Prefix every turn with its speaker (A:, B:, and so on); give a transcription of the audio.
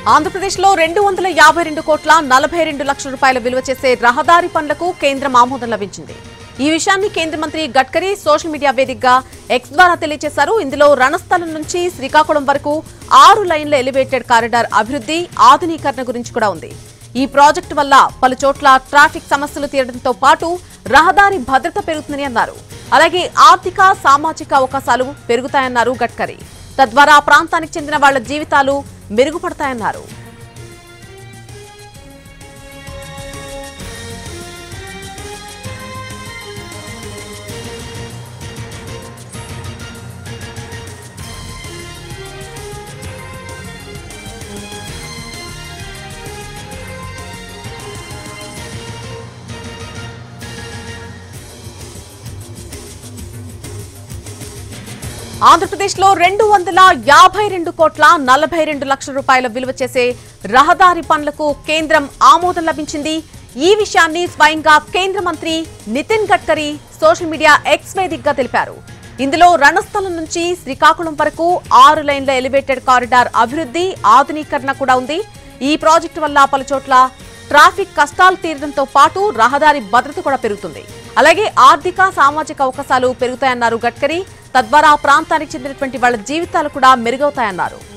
A: ఆంధ్రప్రదేశ్లో రెండు వందల యాభై రెండు కోట్ల నలభై రెండు లక్షల రూపాయల విలువ చేసే రహదారి పనులకు కేంద్రం ఆమోదం లభించింది ఈ విషయాన్ని కేంద్ర మంత్రి గడ్కరీ సోషల్ మీడియా వేదికగా ఎక్స్ ద్వారా తెలియజేశారు ఇందులో రణస్థలం నుంచి శ్రీకాకుళం వరకు ఆరు లైన్ల ఎలివేటెడ్ కారిడార్ అభివృద్ధి ఆధునీకరణ గురించి కూడా ఉంది ఈ ప్రాజెక్టు వల్ల పలు చోట్ల ట్రాఫిక్ సమస్యలు తీరడంతో పాటు రహదారి భద్రత పెరుగుతుందని అన్నారు అలాగే ఆర్థిక సామాజిక అవకాశాలు పెరుగుతాయన్నారు గడ్కరీ తద్వారా ఆ ప్రాంతానికి చెందిన వాళ్ల జీవితాలు మెరుగుపడతాయన్నారు ఆంధ్రప్రదేశ్లో రెండు వందల యాభై రెండు కోట్ల నలభై రెండు లక్షల రూపాయల విలువ చేసే రహదారి పనులకు కేంద్రం ఆమోదం లభించింది ఈ విషయాన్ని స్వయంగా కేంద్ర మంత్రి Nitin Gadkari social media X వేదికగా తెలిపారు ఇందులో రణస్థలం నుంచి శ్రీకాకుళం వరకు ఆరు లైన్ల ఎలివేటెడ్ కారిడార్ అభివృద్ధి ఆధునీకరణ కూడా ఉంది ఈ ప్రాజెక్టు వల్ల పలు చోట్ల ట్రాఫిక్ కష్టాలు తీరడంతో పాటు రహదారి భద్రత కూడా పెరుగుతుంది అలాగే ఆర్థిక సామాజిక అవకాశాలు పెరుగుతాయన్నారు గడ్కరీ తద్వారా ఆ ప్రాంతానికి చెందినటువంటి వాళ్ళ జీవితాలు కూడా మెరుగవుతాయన్నారు